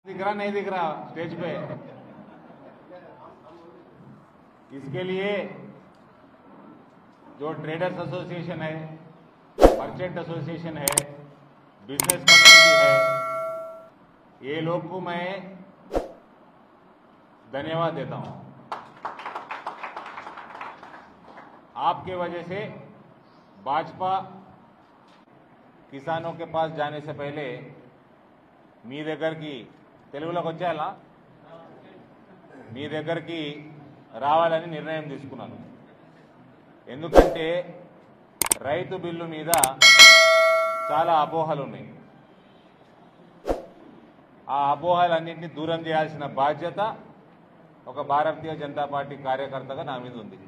दिख रहा नहीं दिख रहा स्टेज पे इसके लिए जो ट्रेडर्स एसोसिएशन है मर्चेंट एसोसिएशन है बिजनेस कम्युनिटी है ये लोग को मैं धन्यवाद देता हूं आपके वजह से भाजपा किसानों के पास जाने से पहले మీ దగ్గరికి తెలుగులోకి వచ్చేయాలా మీ దగ్గరికి రావాలని నిర్ణయం తీసుకున్నాను ఎందుకంటే రైతు బిల్లు మీద చాలా అపోహలు ఉన్నాయి ఆ అపోహలన్నింటినీ దూరం చేయాల్సిన బాధ్యత ఒక భారతీయ జనతా పార్టీ కార్యకర్తగా నా మీద ఉంది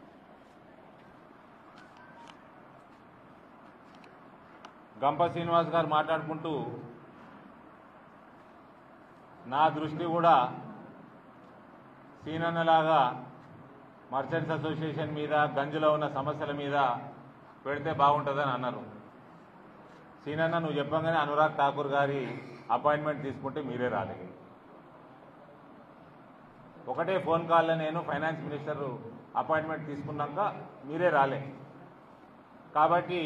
గంప శ్రీనివాస్ గారు మాట్లాడుకుంటూ నా దృష్టి కూడా సీనన్నలాగా మర్చెంట్స్ అసోసియేషన్ మీద గంజులో ఉన్న సమస్యల మీద పెడితే బాగుంటుందని అన్నారు సీనన్న నువ్వు చెప్పగానే అనురాగ్ ఠాకూర్ గారి అపాయింట్మెంట్ తీసుకుంటే మీరే రాలేదు ఒకటే ఫోన్ కాల్లో నేను ఫైనాన్స్ మినిస్టర్ అపాయింట్మెంట్ తీసుకున్నాక మీరే రాలే కాబట్టి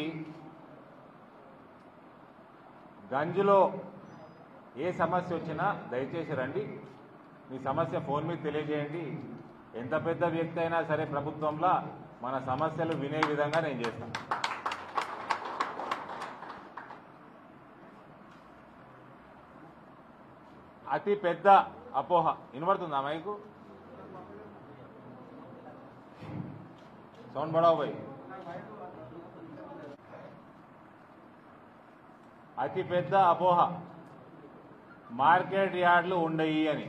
గంజులో ఏ సమస్య వచ్చినా దయచేసి రండి మీ సమస్య ఫోన్ మీద తెలియజేయండి ఎంత పెద్ద వ్యక్తి అయినా సరే ప్రభుత్వంలో మన సమస్యలు వినే విధంగా నేను చేస్తాను అతి పెద్ద అపోహ వినబడుతుందా మైకు సౌండ్ బడావు భాయ్ అతి పెద్ద అపోహ మార్కెట్ యార్డ్లు ఉండయి అని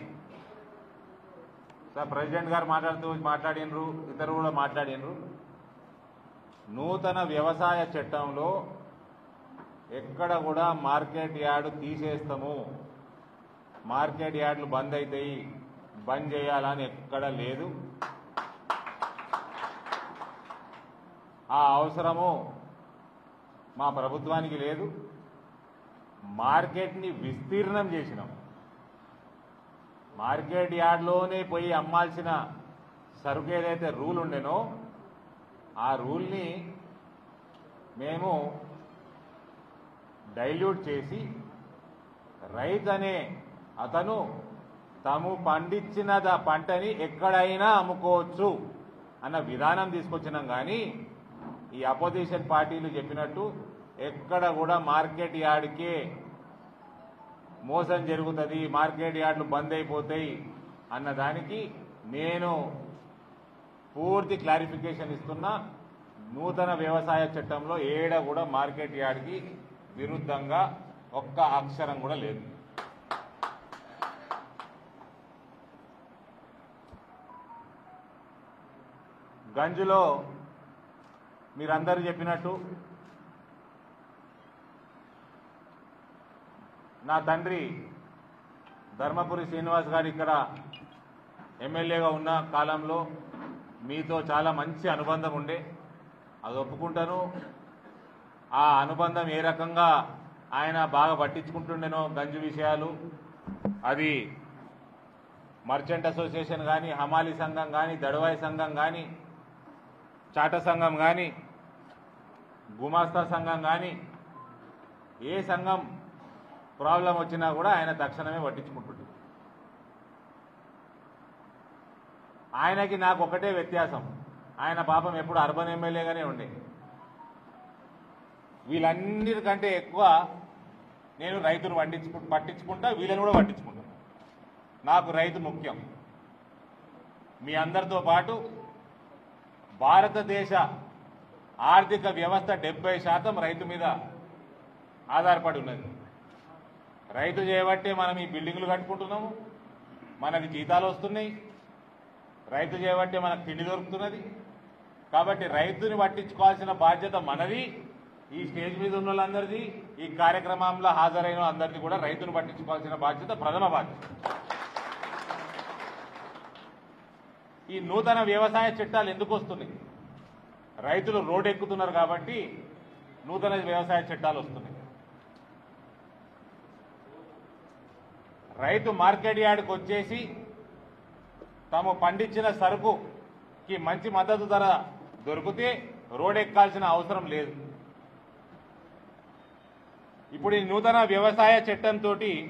సార్ ప్రెసిడెంట్ గారు మాట్లాడుతూ మాట్లాడినరు ఇతరులు కూడా మాట్లాడినరు నూతన వ్యవసాయ చట్టంలో ఎక్కడ కూడా మార్కెట్ యార్డు తీసేస్తాము మార్కెట్ యార్డులు బంద్ అవుతాయి బంద్ చేయాలని ఎక్కడ లేదు ఆ అవసరము మా ప్రభుత్వానికి లేదు మార్కెట్ని విస్తీర్ణం చేసినాం మార్కెట్ యార్డ్లోనే పోయి అమ్మాల్సిన సరుకు ఏదైతే రూల్ ఉండేనో ఆ రూల్ని మేము డైల్యూట్ చేసి రైతు అనే అతను తాము పండించిన ద- పంటని ఎక్కడైనా అమ్ముకోవచ్చు అన్న విధానం తీసుకొచ్చినాం కానీ ఈ అపోజిషన్ పార్టీలు చెప్పినట్టు ఎక్కడ కూడా మార్కెట్ యార్డ్కే మోసం జరుగుతుంది మార్కెట్ యార్డ్లు బంద్ అయిపోతాయి అన్న దానికి నేను పూర్తి క్లారిఫికేషన్ ఇస్తున్నా నూతన వ్యవసాయ చట్టంలో ఏడ కూడా మార్కెట్ యార్డ్కి విరుద్ధంగా ఒక్క అక్షరం కూడా లేదు గంజులో మీరందరూ చెప్పినట్టు నా తండ్రి ధర్మపురి శ్రీనివాస్ గారు ఇక్కడ ఎమ్మెల్యేగా ఉన్న కాలంలో మీతో చాలా మంచి అనుబంధం ఉండే అది ఒప్పుకుంటాను ఆ అనుబంధం ఏ రకంగా ఆయన బాగా పట్టించుకుంటుండేనో గంజు విషయాలు అది మర్చెంట్ అసోసియేషన్ కానీ హమాలి సంఘం కానీ దడవాయి సంఘం కానీ చాట సంఘం కానీ గుమాస్తా సంఘం కానీ ఏ సంఘం ప్రాబ్లం వచ్చినా కూడా ఆయన తక్షణమే పట్టించుకుంటుంటాడు ఆయనకి నాకు ఒకటే వ్యత్యాసం ఆయన పాపం ఎప్పుడు అర్బన్ ఎమ్మెల్యేగానే ఉండే వీళ్ళన్నిటికంటే ఎక్కువ నేను రైతును పండించుకు పట్టించుకుంటా వీళ్ళని కూడా పట్టించుకుంటా నాకు రైతు ముఖ్యం మీ అందరితో పాటు భారతదేశ ఆర్థిక వ్యవస్థ డెబ్బై శాతం రైతు మీద ఆధారపడి ఉన్నది రైతు చేయబట్టే మనం ఈ బిల్డింగ్లు కట్టుకుంటున్నాము మనకి జీతాలు వస్తున్నాయి రైతు చేయబట్టే మనకు తిండి దొరుకుతున్నది కాబట్టి రైతుని పట్టించుకోవాల్సిన బాధ్యత మనది ఈ స్టేజ్ మీద ఉన్న వాళ్ళందరిది ఈ కార్యక్రమంలో హాజరైన అందరిది కూడా రైతును పట్టించుకోవాల్సిన బాధ్యత ప్రథమ బాధ్యత ఈ నూతన వ్యవసాయ చట్టాలు ఎందుకు వస్తున్నాయి రైతులు రోడ్ ఎక్కుతున్నారు కాబట్టి నూతన వ్యవసాయ చట్టాలు వస్తున్నాయి రైతు మార్కెట్ యార్డ్కి వచ్చేసి తాము పండించిన సరుకుకి మంచి మద్దతు ధర దొరికితే రోడ్ ఎక్కాల్సిన అవసరం లేదు ఇప్పుడు ఈ నూతన వ్యవసాయ చట్టంతో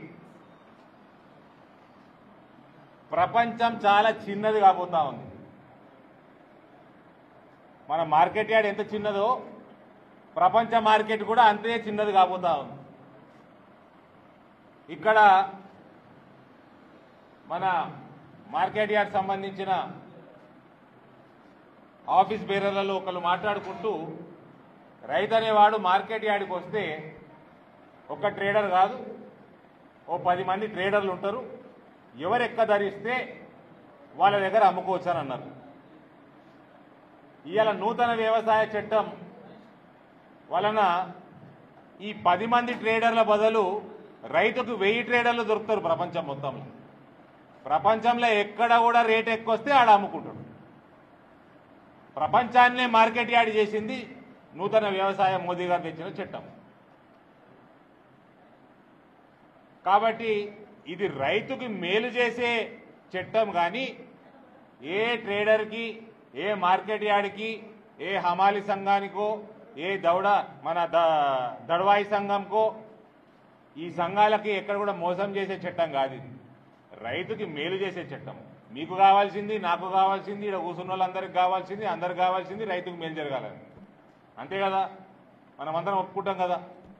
ప్రపంచం చాలా చిన్నది కాబోతా ఉంది మన మార్కెట్ యార్డ్ ఎంత చిన్నదో ప్రపంచ మార్కెట్ కూడా అంతే చిన్నది కాబోతా ఉంది ఇక్కడ మన మార్కెట్ యార్డ్ సంబంధించిన ఆఫీస్ బేరర్లలో ఒకళ్ళు మాట్లాడుకుంటూ రైతు అనేవాడు మార్కెట్ యార్డ్కి వస్తే ఒక ట్రేడర్ కాదు ఓ పది మంది ట్రేడర్లు ఉంటారు ఎవరు ఎక్క ధరిస్తే వాళ్ళ దగ్గర అమ్ముకోవచ్చు అని అన్నారు ఇవాళ నూతన వ్యవసాయ చట్టం వలన ఈ పది మంది ట్రేడర్ల బదులు రైతుకు వెయ్యి ట్రేడర్లు దొరుకుతారు ప్రపంచం మొత్తంలో ప్రపంచంలో ఎక్కడ కూడా రేట్ ఎక్కువ వస్తే ఆడ అమ్ముకుంటాడు ప్రపంచాన్నే మార్కెట్ యార్డ్ చేసింది నూతన వ్యవసాయ మోదీ గారు తెచ్చిన చట్టం కాబట్టి ఇది రైతుకి మేలు చేసే చట్టం కానీ ఏ ట్రేడర్కి ఏ మార్కెట్ యార్డ్కి ఏ హమాలి సంఘానికో ఏ దౌడ మన ద- దడవాయి సంఘంకో ఈ సంఘాలకి ఎక్కడ కూడా మోసం చేసే చట్టం కాదు ఇది రైతుకి మేలు చేసే చట్టం మీకు కావాల్సింది నాకు కావాల్సింది ఇక్కడ కూర్చున్న వాళ్ళందరికి కావాల్సింది అందరికి కావాల్సింది రైతుకు మేలు జరగాలని అంతే కదా మనం అందరం ఒప్పుకుంటాం కదా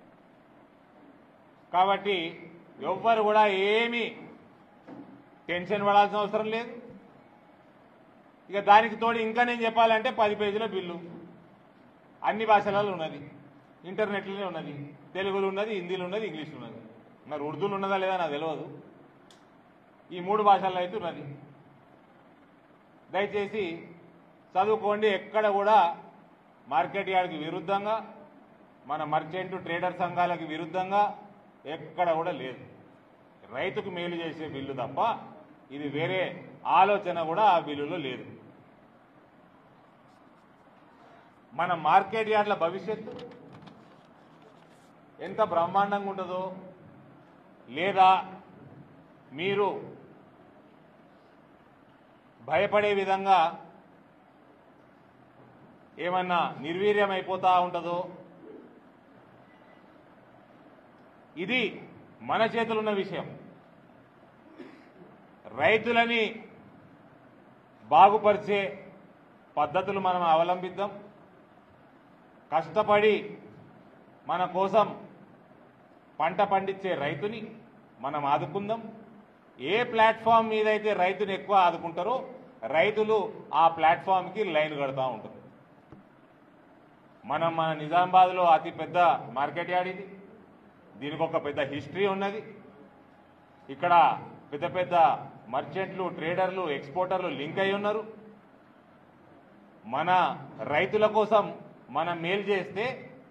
కాబట్టి ఎవ్వరు కూడా ఏమీ టెన్షన్ పడాల్సిన అవసరం లేదు ఇక దానికి తోడు ఇంకా నేను చెప్పాలంటే పది పేజీల బిల్లు అన్ని భాషలలో ఉన్నది ఇంటర్నెట్లోనే ఉన్నది తెలుగులో ఉన్నది హిందీలో ఉన్నది ఇంగ్లీష్లో ఉన్నది మరి ఉర్దూలో ఉన్నదా లేదా నాకు తెలియదు ఈ మూడు భాషల్లో అయితే ఉన్నది దయచేసి చదువుకోండి ఎక్కడ కూడా మార్కెట్ యార్డ్కి విరుద్ధంగా మన మర్చెంట్ ట్రేడర్ సంఘాలకు విరుద్ధంగా ఎక్కడ కూడా లేదు రైతుకు మేలు చేసే బిల్లు తప్ప ఇది వేరే ఆలోచన కూడా ఆ బిల్లులో లేదు మన మార్కెట్ యార్డ్ల భవిష్యత్తు ఎంత బ్రహ్మాండంగా ఉంటుందో లేదా మీరు భయపడే విధంగా ఏమన్నా నిర్వీర్యం అయిపోతా ఉంటుందో ఇది మన చేతులున్న విషయం రైతులని బాగుపరిచే పద్ధతులు మనం అవలంబిద్దాం కష్టపడి మన కోసం పంట పండించే రైతుని మనం ఆదుకుందాం ఏ ప్లాట్ఫామ్ మీద అయితే రైతుని ఎక్కువ ఆదుకుంటారో రైతులు ఆ ప్లాట్ఫామ్కి లైన్ కడతా ఉంటారు మనం మన నిజామాబాద్లో అతి పెద్ద మార్కెట్ యార్డ్ ఇది దీనికి ఒక పెద్ద హిస్టరీ ఉన్నది ఇక్కడ పెద్ద పెద్ద మర్చెంట్లు ట్రేడర్లు ఎక్స్పోర్టర్లు లింక్ అయి ఉన్నారు మన రైతుల కోసం మనం మేలు చేస్తే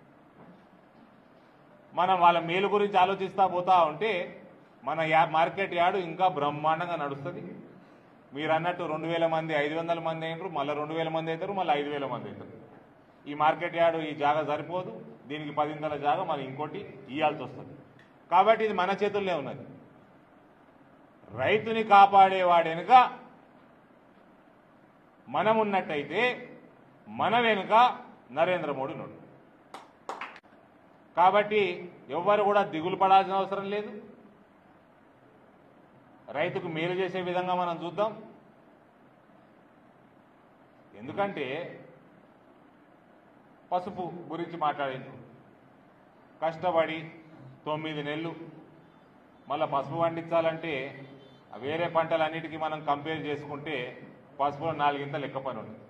మనం వాళ్ళ మేలు గురించి ఆలోచిస్తా పోతా ఉంటే మన యా మార్కెట్ యార్డు ఇంకా బ్రహ్మాండంగా నడుస్తుంది మీరు అన్నట్టు రెండు వేల మంది ఐదు వందల మంది అయినారు మళ్ళీ రెండు వేల మంది అవుతారు మళ్ళీ ఐదు వేల మంది అవుతారు ఈ మార్కెట్ యార్డు ఈ జాగా సరిపోదు దీనికి పదింతల జాగా మళ్ళీ ఇంకోటి ఇవ్వాల్సి వస్తుంది కాబట్టి ఇది మన చేతుల్లో ఉన్నది రైతుని కాపాడేవాడు వెనుక మనం ఉన్నట్టయితే మన వెనుక నరేంద్ర మోడీ ఉన్నాడు కాబట్టి ఎవ్వరు కూడా దిగులు పడాల్సిన అవసరం లేదు రైతుకు మేలు చేసే విధంగా మనం చూద్దాం ఎందుకంటే పసుపు గురించి మాట్లాడింది కష్టపడి తొమ్మిది నెలలు మళ్ళీ పసుపు పండించాలంటే వేరే పంటలన్నిటికీ మనం కంపేర్ చేసుకుంటే పసుపులో నాలుగింతలు లెక్క పని ఉంది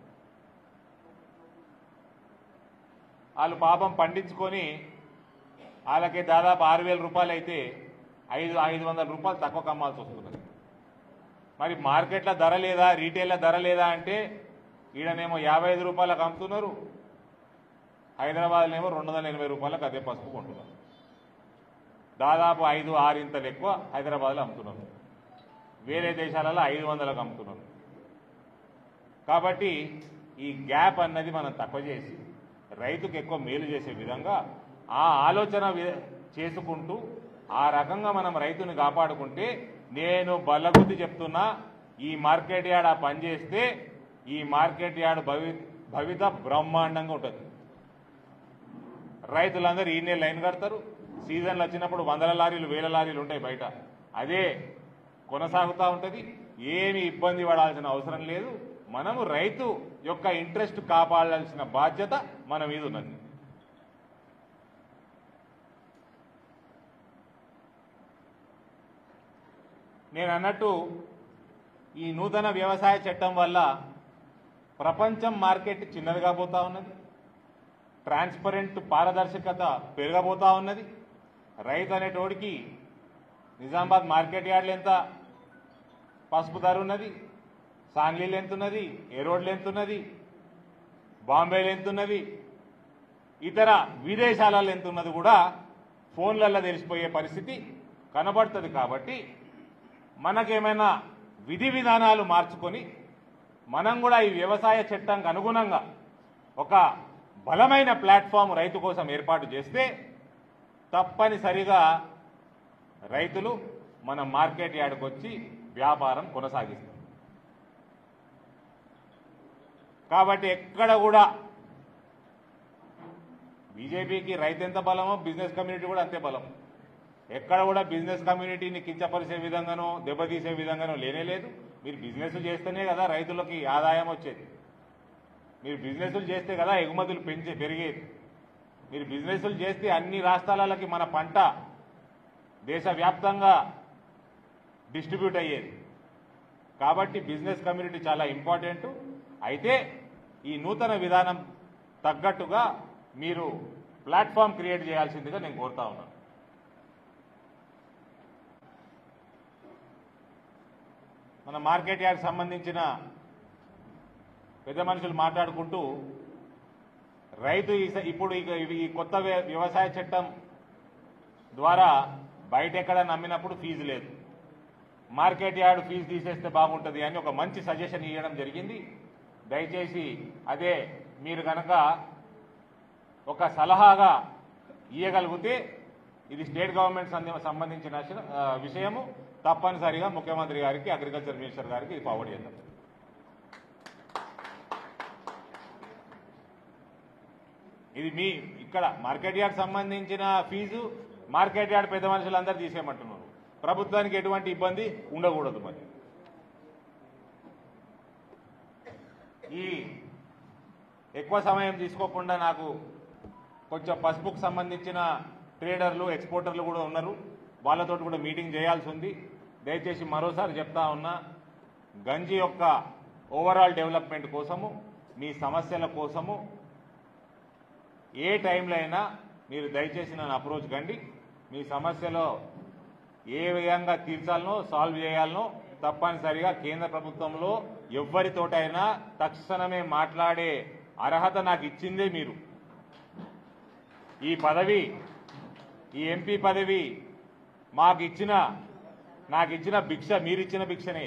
వాళ్ళు పాపం పండించుకొని వాళ్ళకి దాదాపు ఆరు వేల రూపాయలు అయితే ఐదు ఐదు వందల రూపాయలు తక్కువ కమ్మాల్సి వస్తుంది మరి మార్కెట్లో ధర లేదా రీటైల్లో ధర లేదా అంటే ఈడనేమో యాభై ఐదు రూపాయలకు అమ్ముతున్నారు హైదరాబాద్లో ఏమో రెండు వందల ఎనభై రూపాయలకు అదే పసుపు కొంటున్నారు దాదాపు ఐదు ఆరింతలు ఎక్కువ హైదరాబాద్లో అమ్ముతున్నారు వేరే దేశాలలో ఐదు వందలకు అమ్ముతున్నారు కాబట్టి ఈ గ్యాప్ అన్నది మనం తక్కువ చేసి రైతుకు ఎక్కువ మేలు చేసే విధంగా ఆ ఆలోచన వి- చేసుకుంటూ ఆ రకంగా మనం రైతుని కాపాడుకుంటే నేను బల్లగుద్ది చెప్తున్నా ఈ మార్కెట్ యార్డ్ ఆ పని చేస్తే ఈ మార్కెట్ యార్డ్ భవి భవిత బ్రహ్మాండంగా ఉంటుంది రైతులందరూ ఈయనే లైన్ కడతారు సీజన్లు వచ్చినప్పుడు వందల లారీలు వేల లారీలు ఉంటాయి బయట అదే కొనసాగుతూ ఉంటుంది ఏమి ఇబ్బంది పడాల్సిన అవసరం లేదు మనము రైతు యొక్క ఇంట్రెస్ట్ కాపాడాల్సిన బాధ్యత మన మీద ఉన్నది నేను అన్నట్టు ఈ నూతన వ్యవసాయ చట్టం వల్ల ప్రపంచం మార్కెట్ చిన్నదిగా పోతా ఉన్నది ట్రాన్స్పరెంట్ పారదర్శకత పెరగబోతా ఉన్నది రైతు అనేటోడికి నిజామాబాద్ మార్కెట్ యార్డ్లు ఎంత పసుపు ధర ఉన్నది సాంగ్లీలు ఎంత ఉన్నది ఎరోడ్లు ఎంత ఉన్నది బాంబేలు ఎంత ఉన్నది ఇతర విదేశాలలో ఎంత ఉన్నది కూడా ఫోన్లలో తెలిసిపోయే పరిస్థితి కనబడుతుంది కాబట్టి మనకేమైనా విధి విధానాలు మార్చుకొని మనం కూడా ఈ వ్యవసాయ చట్టానికి అనుగుణంగా ఒక బలమైన ప్లాట్ఫామ్ రైతు కోసం ఏర్పాటు చేస్తే తప్పనిసరిగా రైతులు మన మార్కెట్ యార్డ్కి వచ్చి వ్యాపారం కొనసాగిస్తారు కాబట్టి ఎక్కడ కూడా బీజేపీకి రైతు ఎంత బలమో బిజినెస్ కమ్యూనిటీ కూడా అంతే బలం ఎక్కడ కూడా బిజినెస్ కమ్యూనిటీని కించపరిచే విధంగానో దెబ్బతీసే విధంగానో లేనే లేదు మీరు బిజినెస్ చేస్తేనే కదా రైతులకి ఆదాయం వచ్చేది మీరు బిజినెస్లు చేస్తే కదా ఎగుమతులు పెంచే పెరిగేది మీరు బిజినెస్లు చేస్తే అన్ని రాష్ట్రాలకి మన పంట దేశవ్యాప్తంగా డిస్ట్రిబ్యూట్ అయ్యేది కాబట్టి బిజినెస్ కమ్యూనిటీ చాలా ఇంపార్టెంట్ అయితే ఈ నూతన విధానం తగ్గట్టుగా మీరు ప్లాట్ఫామ్ క్రియేట్ చేయాల్సిందిగా నేను కోరుతా ఉన్నాను మన మార్కెట్ యార్డ్ సంబంధించిన పెద్ద మనుషులు మాట్లాడుకుంటూ రైతు ఈ- ఇప్పుడు ఇక ఇవి- ఈ కొత్త వ్య- వ్యవసాయ చట్టం ద్వారా బయట ఎక్కడ నమ్మినప్పుడు ఫీజు లేదు మార్కెట్ యార్డ్ ఫీజు తీసేస్తే బాగుంటుంది అని ఒక మంచి సజెషన్ ఇవ్వడం జరిగింది దయచేసి అదే మీరు కనుక ఒక సలహాగా ఇవ్వగలిగితే ఇది స్టేట్ గవర్నమెంట్ సంది- సంబంధించిన అస- ఆ, విషయము తప్పనిసరిగా ముఖ్యమంత్రి గారికి అగ్రికల్చర్ మినిస్టర్ గారికి ఇది ఫార్వర్డ్ చేద్దాం ఇది మీ ఇక్కడ మార్కెట్ యార్డ్ సంబంధించిన ఫీజు మార్కెట్ యార్డ్ పెద్ద మనుషులందరూ తీసేయమంటున్నారు ప్రభుత్వానికి ఎటువంటి ఇబ్బంది ఉండకూడదు మరి ఈ ఎక్కువ సమయం తీసుకోకుండా నాకు కొంచెం పసుపుకు సంబంధించిన ట్రేడర్లు ఎక్స్పోర్టర్లు కూడా ఉన్నారు వాళ్ళతో కూడా మీటింగ్ చేయాల్సి ఉంది దయచేసి మరోసారి చెప్తా ఉన్నా గంజి యొక్క ఓవరాల్ డెవలప్మెంట్ కోసము మీ సమస్యల కోసము ఏ టైంలో అయినా మీరు దయచేసి నన్ను అప్రోచ్ కండి మీ సమస్యలో ఏ విధంగా తీర్చాలనో సాల్వ్ చేయాలనో తప్పనిసరిగా కేంద్ర ప్రభుత్వంలో ఎవరితోటైనా తక్షణమే మాట్లాడే అర్హత నాకు ఇచ్చిందే మీరు ఈ పదవి ఈ ఎంపీ పదవి మాకు ఇచ్చిన నాకు ఇచ్చిన భిక్ష మీరిచ్చిన భిక్షనే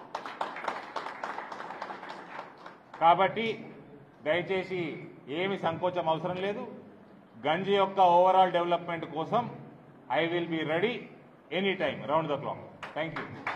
కాబట్టి దయచేసి ఏమి సంకోచం అవసరం లేదు గంజి యొక్క ఓవరాల్ డెవలప్మెంట్ కోసం I will be ready any time round the clock thank you